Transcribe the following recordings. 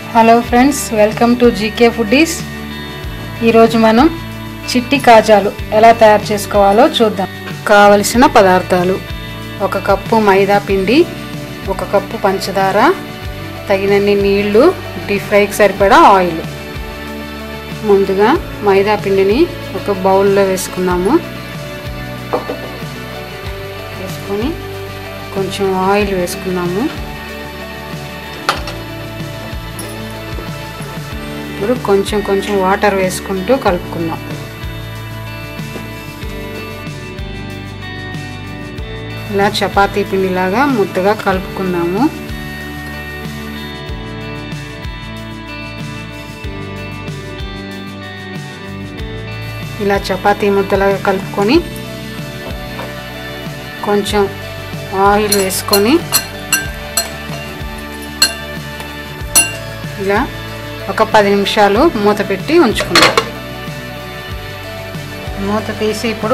hello friends welcome to GK foodies ఈరోజు మనం చిట్టి కాజాలు ఎలా తయారు చేసుకోవాలో చూద్దాం కావలసిన పదార్థాలు ఒక కప్పు మైదా పిండి ఒక కప్పు పంచదార తగినన్ని నీళ్లు డీప్ ఫ్రైకి సరిపడా ఆయిల్ ముందుగా మైదా పిండిని ఒక బౌల్లో వేసుకున్నాము వేసుకొని కొంచెం ఆయిల్ వేసుకున్నాము ఇప్పుడు కొంచెం కొంచెం వాటర్ వేసుకుంటూ కలుపుకుందాం ఇలా చపాతీ పిండిలాగా ముద్దగా కలుపుకుందాము ఇలా చపాతీ ముద్దలాగా కలుపుకొని కొంచెం ఆయిల్ వేసుకొని ఇలా ఒక పది నిమిషాలు మూత పెట్టి ఉంచుకుందాం మూత తీసి ఇప్పుడు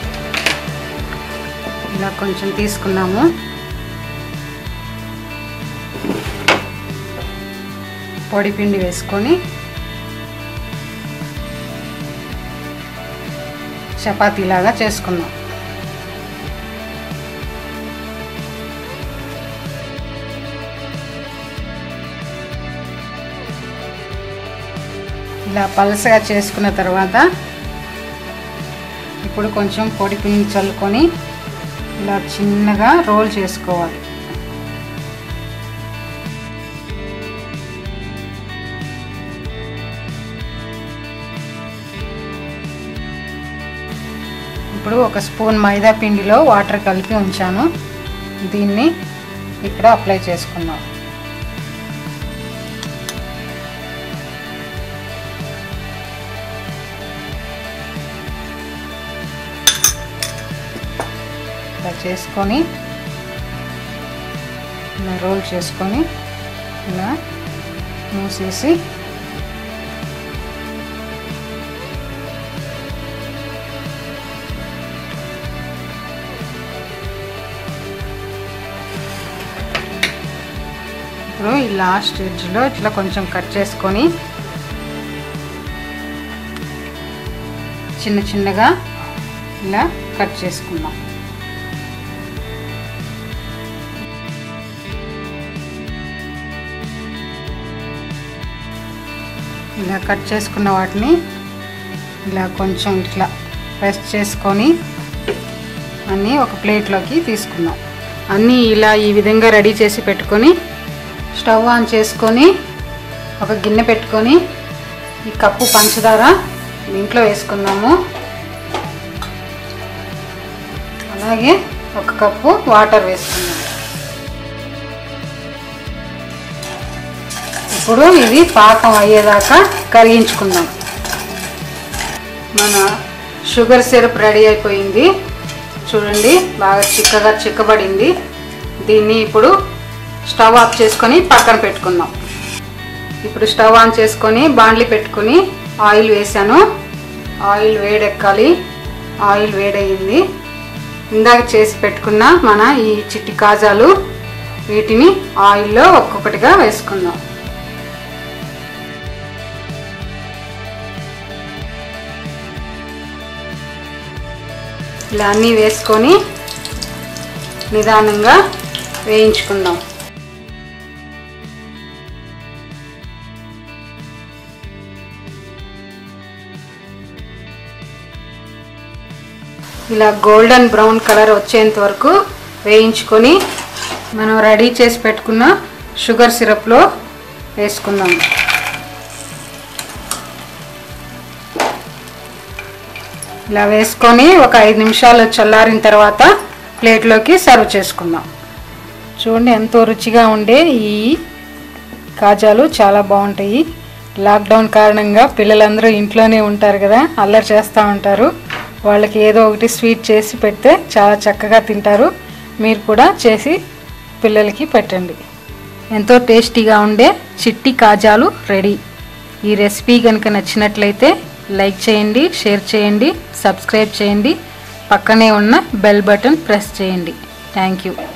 ఇలా కొంచెం తీసుకున్నాము పొడి పిండి వేసుకొని చపాతీలాగా చేసుకుందాం ఇలా పలసగా చేసుకున్న తర్వాత ఇప్పుడు కొంచెం పొడి పిండి చల్లుకొని ఇలా చిన్నగా రోల్ చేసుకోవాలి ఇప్పుడు ఒక స్పూన్ మైదా పిండిలో వాటర్ కలిపి ఉంచాను దీన్ని ఇప్పుడు అప్లై చేసుకుందాం ఇలా చేసుకొని ఇలా రోల్ చేసుకొని ఇలా మూసేసి ఇప్పుడు ఈ లాస్ట్ ఎడ్జ్లో ఇట్లా కొంచెం కట్ చేసుకొని చిన్న చిన్నగా ఇలా కట్ చేసుకుందాం ఇలా కట్ చేసుకున్న వాటిని ఇలా కొంచెం ఇట్లా ప్రెస్ చేసుకొని అన్నీ ఒక ప్లేట్లోకి తీసుకుందాం అన్నీ ఇలా ఈ విధంగా రెడీ చేసి పెట్టుకొని స్టవ్ ఆన్ చేసుకొని ఒక గిన్నె పెట్టుకొని ఈ కప్పు పంచదార దీంట్లో వేసుకుందాము అలాగే ఒక కప్పు వాటర్ వేసుకుందాం ఇప్పుడు ఇది పాకం అయ్యేదాకా కరిగించుకుందాం మన షుగర్ సిరప్ రెడీ అయిపోయింది చూడండి బాగా చిక్కగా చిక్కబడింది దీన్ని ఇప్పుడు స్టవ్ ఆఫ్ చేసుకొని పక్కన పెట్టుకుందాం ఇప్పుడు స్టవ్ ఆన్ చేసుకొని బాండ్లీ పెట్టుకొని ఆయిల్ వేసాను ఆయిల్ వేడెక్కాలి ఆయిల్ వేడయింది ఇందాక చేసి పెట్టుకున్న మన ఈ చిట్టి కాజాలు వీటిని ఆయిల్లో ఒక్కొక్కటిగా వేసుకుందాం ఇలా అన్నీ వేసుకొని నిదానంగా వేయించుకుందాం ఇలా గోల్డెన్ బ్రౌన్ కలర్ వచ్చేంత వరకు వేయించుకొని మనం రెడీ చేసి పెట్టుకున్న షుగర్ సిరప్లో వేసుకుందాం ఇలా వేసుకొని ఒక ఐదు నిమిషాలు చల్లారిన తర్వాత ప్లేట్లోకి సర్వ్ చేసుకుందాం చూడండి ఎంతో రుచిగా ఉండే ఈ కాజాలు చాలా బాగుంటాయి లాక్డౌన్ కారణంగా పిల్లలందరూ ఇంట్లోనే ఉంటారు కదా అల్లరి చేస్తూ ఉంటారు వాళ్ళకి ఏదో ఒకటి స్వీట్ చేసి పెడితే చాలా చక్కగా తింటారు మీరు కూడా చేసి పిల్లలకి పెట్టండి ఎంతో టేస్టీగా ఉండే చిట్టి కాజాలు రెడీ ఈ రెసిపీ కనుక నచ్చినట్లయితే లైక్ చేయండి షేర్ చేయండి సబ్స్క్రైబ్ చేయండి పక్కనే ఉన్న బెల్ బటన్ ప్రెస్ చేయండి థ్యాంక్ యూ